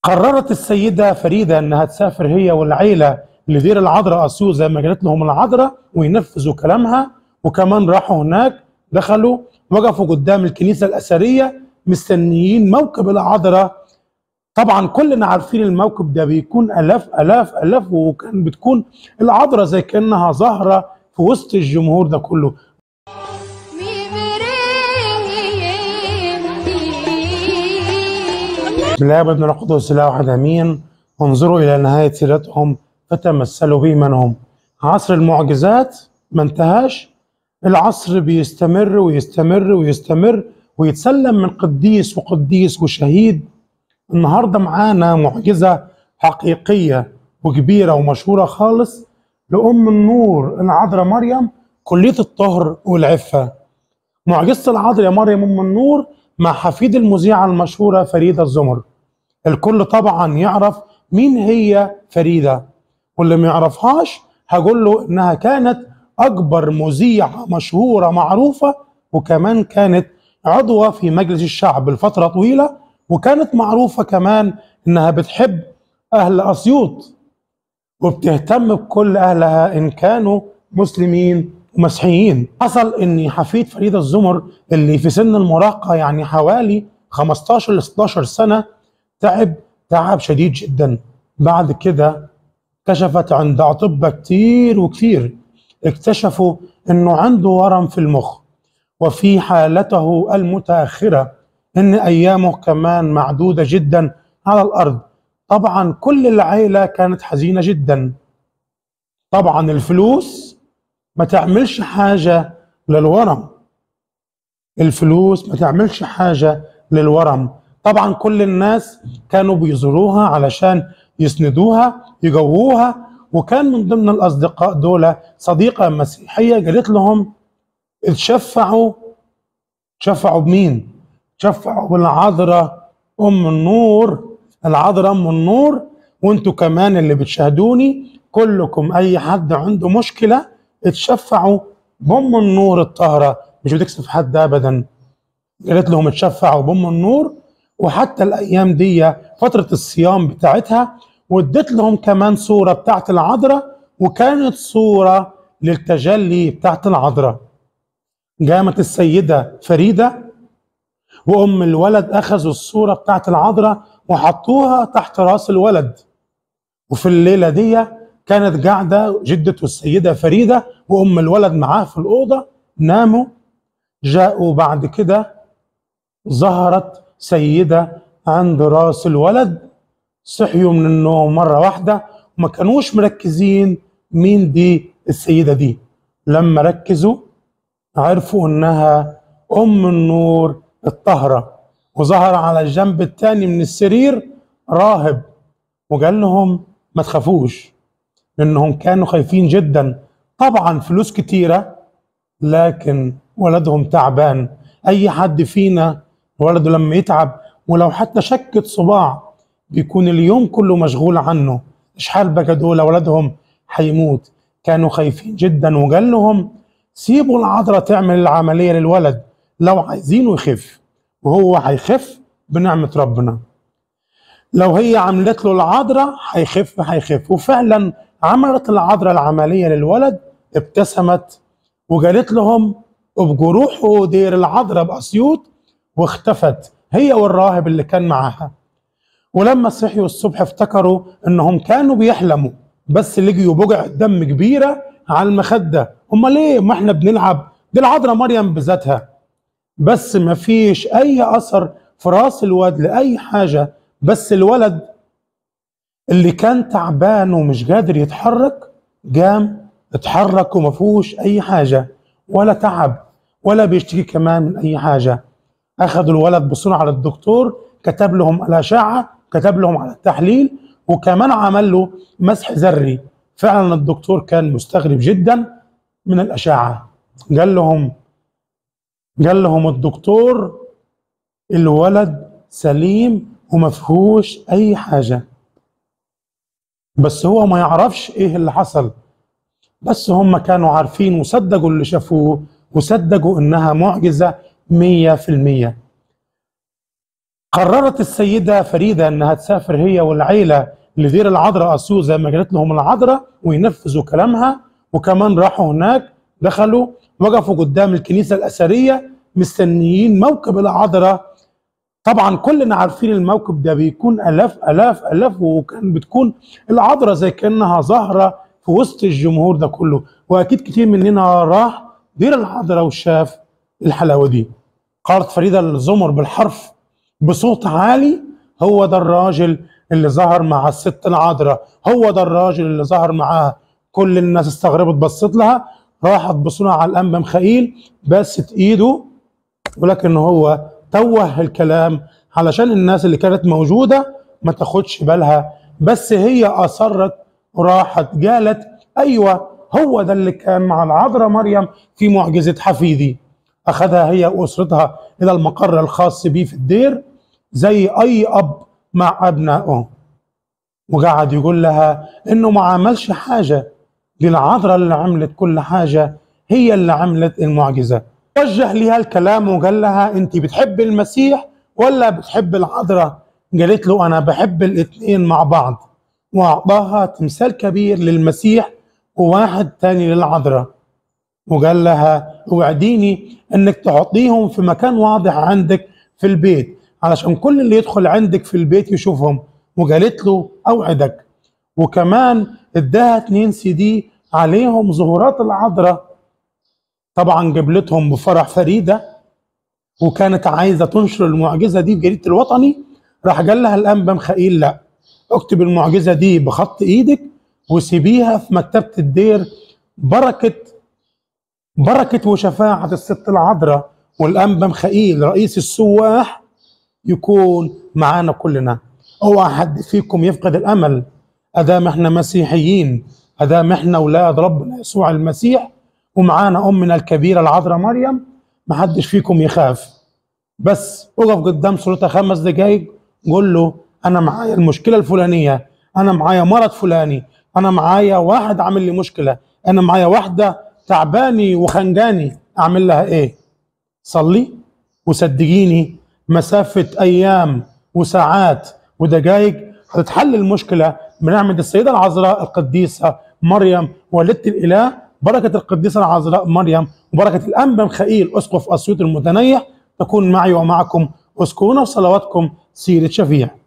قررت السيدة فريدة انها تسافر هي والعيلة لدير العذراء اسيوط زي ما قالت لهم العذراء وينفذوا كلامها وكمان راحوا هناك دخلوا وقفوا قدام الكنيسة الأثرية مستنيين موكب العذراء طبعا كلنا عارفين الموكب ده بيكون آلاف آلاف آلاف وكان بتكون العذراء زي كأنها ظاهرة في وسط الجمهور ده كله بسم الله والابن القدس لا واحد امين انظروا الى نهايه سيرتهم فتمثلوا بي من هم عصر المعجزات ما انتهاش العصر بيستمر ويستمر ويستمر ويتسلم من قديس وقديس وشهيد النهارده معانا معجزه حقيقيه وكبيره ومشهوره خالص لام النور العذراء مريم كليه الطهر والعفه معجزه العذراء يا مريم ام النور مع حفيد المذيعه المشهوره فريده الزمر الكل طبعا يعرف مين هي فريده واللي ما يعرفهاش هقول له انها كانت اكبر مذيعه مشهوره معروفه وكمان كانت عضوه في مجلس الشعب لفتره طويله وكانت معروفه كمان انها بتحب اهل اسيوط وبتهتم بكل اهلها ان كانوا مسلمين ومسيحيين حصل ان حفيد فريده الزمر اللي في سن المراهقه يعني حوالي 15 ل 16 سنه تعب تعب شديد جدا بعد كده كشفت عند اطباء كتير وكتير اكتشفوا انه عنده ورم في المخ وفي حالته المتاخره ان ايامه كمان معدوده جدا على الارض طبعا كل العيله كانت حزينه جدا طبعا الفلوس ما تعملش حاجه للورم الفلوس ما تعملش حاجه للورم طبعا كل الناس كانوا بيزوروها علشان يسندوها يجووها وكان من ضمن الاصدقاء دول صديقه مسيحيه قالت لهم اتشفعوا تشفعوا بمين؟ تشفعوا بالعذراء ام النور العذراء ام النور وانتوا كمان اللي بتشاهدوني كلكم اي حد عنده مشكله اتشفعوا بام النور الطاهره مش بتكسف حد ابدا قالت لهم اتشفعوا بام النور وحتى الايام دي فتره الصيام بتاعتها واديت لهم كمان صوره بتاعت العذراء وكانت صوره للتجلي بتاعت العذراء قامت السيده فريده وام الولد اخذوا الصوره بتاعت العذراء وحطوها تحت راس الولد وفي الليله دي كانت قاعده جدته السيده فريده وام الولد معاه في الاوضه ناموا جاءوا بعد كده ظهرت سيده عند راس الولد صحيوا من النوم مره واحده وما كانوش مركزين مين دي السيده دي لما ركزوا عرفوا انها ام النور الطاهره وظهر على الجنب الثاني من السرير راهب وقال لهم ما تخافوش لانهم كانوا خايفين جدا طبعا فلوس كتيره لكن ولدهم تعبان اي حد فينا ولده لما يتعب ولو حتى شكت صباع بيكون اليوم كله مشغول عنه اشحال بقى دول ولدهم هيموت كانوا خايفين جدا وقال لهم سيبوا العذراء تعمل العمليه للولد لو عايزينه يخف وهو هيخف بنعمه ربنا لو هي عملت له العذراء هيخف هيخف وفعلا عملت العذراء العمليه للولد ابتسمت وقالت لهم ابقوا روحوا دير العذراء باسيوط واختفت هي والراهب اللي كان معاها ولما صحيوا الصبح افتكروا انهم كانوا بيحلموا بس لقيوا بقع دم كبيره على المخده هم ليه ما احنا بنلعب دي العذراء مريم بذاتها بس ما فيش اي اثر في راس الواد لاي حاجه بس الولد اللي كان تعبان ومش قادر يتحرك قام اتحرك وما فيهوش اي حاجه ولا تعب ولا بيشتكي كمان من اي حاجه اخذوا الولد بسرعه للدكتور كتب لهم الاشعه كتب لهم على التحليل وكمان عمل له مسح ذري فعلا الدكتور كان مستغرب جدا من الاشعه قال لهم قال لهم الدكتور الولد سليم وما فيهوش اي حاجه بس هو ما يعرفش ايه اللي حصل بس هم كانوا عارفين وصدقوا اللي شافوه وصدقوا انها معجزه مية في المية قررت السيدة فريدة انها تسافر هي والعيلة لدير العذراء اسيوط زي ما قالت لهم العذراء وينفذوا كلامها وكمان راحوا هناك دخلوا وقفوا قدام الكنيسة الأثرية مستنيين موكب العذراء طبعا كلنا عارفين الموكب ده بيكون الاف الاف الاف وكان بتكون العذراء زي كانها ظاهره في وسط الجمهور ده كله واكيد كتير مننا راح دير العذراء وشاف الحلاوه دي قالت فريده الزمر بالحرف بصوت عالي هو ده الراجل اللي ظهر مع الست العذراء هو ده الراجل اللي ظهر معاها كل الناس استغربت بصت لها راحت بصوا على الانبا مخائيل بست ايده ولكن هو توه الكلام علشان الناس اللي كانت موجوده ما تاخدش بالها بس هي اصرت وراحت قالت ايوه هو ده اللي كان مع العذراء مريم في معجزه حفيدي اخذها هي واسرتها الى المقر الخاص بيه في الدير زي اي اب مع ابنائه وقعد يقول لها انه ما عملش حاجه دي العذراء اللي عملت كل حاجه هي اللي عملت المعجزه وجه ليها الكلام وقال لها انت بتحب المسيح ولا بتحب العذراء قالت له انا بحب الاثنين مع بعض واعطاها تمثال كبير للمسيح وواحد تاني للعذراء وقال لها اوعديني انك تحطيهم في مكان واضح عندك في البيت علشان كل اللي يدخل عندك في البيت يشوفهم وقالت له اوعدك وكمان اداها اتنين سي دي عليهم ظهورات العذراء طبعا قبلتهم بفرح فريده وكانت عايزه تنشر المعجزه دي في جريده الوطني راح قال لها الانبا مخائيل لا اكتب المعجزه دي بخط ايدك وسيبيها في مكتبه الدير بركه بركه وشفاعه الست العذراء والانبا مخائيل رئيس السواح يكون معانا كلنا اوعى حد فيكم يفقد الامل ادام احنا مسيحيين ادام احنا اولاد ربنا يسوع المسيح ومعانا امنا الكبيره العذراء مريم محدش فيكم يخاف بس اقف قدام صورتها خمس دقايق قول له انا معايا المشكله الفلانيه انا معايا مرض فلاني انا معايا واحد عامل لي مشكله انا معايا واحده تعباني وخنجاني اعمل لها ايه صلي وصدقيني مسافه ايام وساعات ودقائق هتتحل المشكله بنعمه السيده العذراء القديسه مريم والدة الاله بركه القديسه العذراء مريم وبركه الانبا مخائيل اسقف اسيوط المتنيح تكون معي ومعكم واذكرونا في صلواتكم سيره شفيع